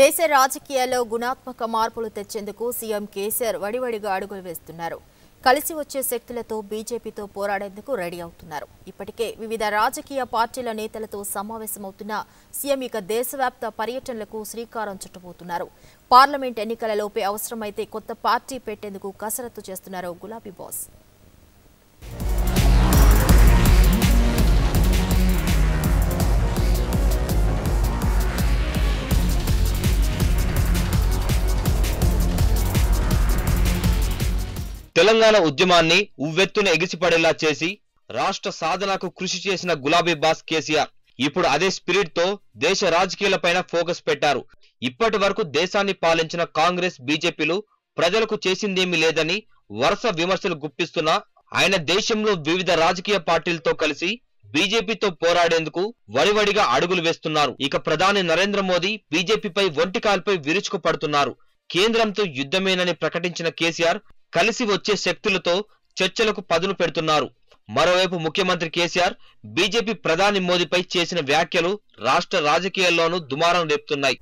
దేశ రాజకీయాల్లో గుణాత్మక మార్పులు తెచ్చేందుకు సీఎం కేసీఆర్ వడివడిగా అడుగులు వేస్తున్నారు కలిసి వచ్చే శక్తులతో బీజేపీతో పోరాడేందుకు రెడీ అవుతున్నారు ఇప్పటికే వివిధ రాజకీయ పార్టీల నేతలతో సమావేశమవుతున్న సీఎం ఇక దేశవ్యాప్త పర్యటనలకు శ్రీకారం చుట్టబోతున్నారు పార్లమెంట్ ఎన్నికలలోపే అవసరమైతే కొత్త పార్టీ పెట్టేందుకు కసరత్తు చేస్తున్నారు గులాబీ బాస్ తెలంగాణ ఉద్యమాన్ని ఉవ్వెత్తున ఎగిసిపడేలా చేసి రాష్ట్ర సాధనకు కృషి చేసిన గులాబీ బాస్ కేసీఆర్ ఇప్పుడు అదే స్పిరిట్ తో దేశ రాజకీయాలపైన ఫోకస్ పెట్టారు ఇప్పటి వరకు దేశాన్ని పాలించిన కాంగ్రెస్ బీజేపీలు ప్రజలకు చేసిందేమీ లేదని వరుస విమర్శలు గుప్పిస్తున్నా ఆయన దేశంలో వివిధ రాజకీయ పార్టీలతో కలిసి బీజేపీతో పోరాడేందుకు వడివడిగా అడుగులు వేస్తున్నారు ఇక ప్రధాని నరేంద్ర మోదీ బీజేపీపై ఒంటికాల్పై విరుచుకు పడుతున్నారు కేంద్రంతో యుద్ధమేనని ప్రకటించిన కేసీఆర్ కలిసి వచ్చే శక్తులతో చర్చలకు పదును పెడుతున్నారు మరోవైపు ముఖ్యమంత్రి కేసీఆర్ బీజేపీ ప్రధాని మోదీపై చేసిన వ్యాఖ్యలు రాష్ట్ర రాజకీయాల్లోనూ దుమారం రేపుతున్నాయి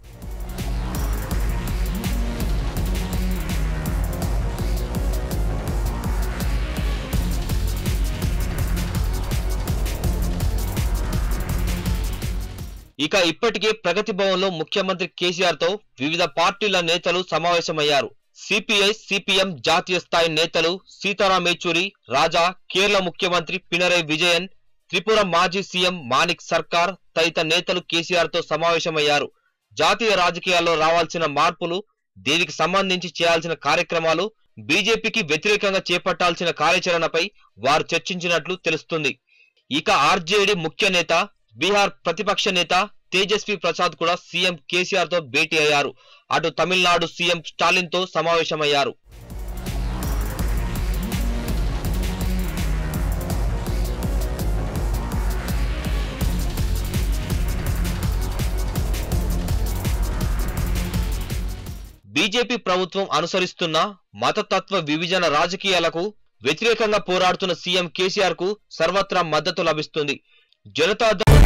ఇక ఇప్పటికే ప్రగతి భవన్ లో ముఖ్యమంత్రి కేసీఆర్ తో వివిధ పార్టీల నేతలు సమావేశమయ్యారు సిపిఐ సిపిఎం జాతీయ స్థాయి నేతలు సీతారాం యేచూరి రాజా కేరళ ముఖ్యమంత్రి పినరై విజయన్ త్రిపుర మాజీ సీఎం మాణిక్ సర్కార్ తదితర నేతలు కేసీఆర్ తో సమావేశమయ్యారు జాతీయ రాజకీయాల్లో రావాల్సిన మార్పులు దీనికి సంబంధించి చేయాల్సిన కార్యక్రమాలు బీజేపీకి వ్యతిరేకంగా చేపట్టాల్సిన కార్యాచరణపై వారు చర్చించినట్లు తెలుస్తుంది ఇక ఆర్జేడీ ముఖ్య నేత బీహార్ ప్రతిపక్ష నేత తేజస్వి ప్రసాద్ కూడా సీఎం కేసీఆర్ తో భేటీ అయ్యారు అటు తమిళనాడు సీఎం స్టాలిన్ తో సమావేశమయ్యారు బీజేపీ ప్రభుత్వం అనుసరిస్తున్న మతతత్వ విభజన రాజకీయాలకు వ్యతిరేకంగా పోరాడుతున్న సీఎం కేసీఆర్ కు సర్వత్రా మద్దతు లభిస్తుంది జనతా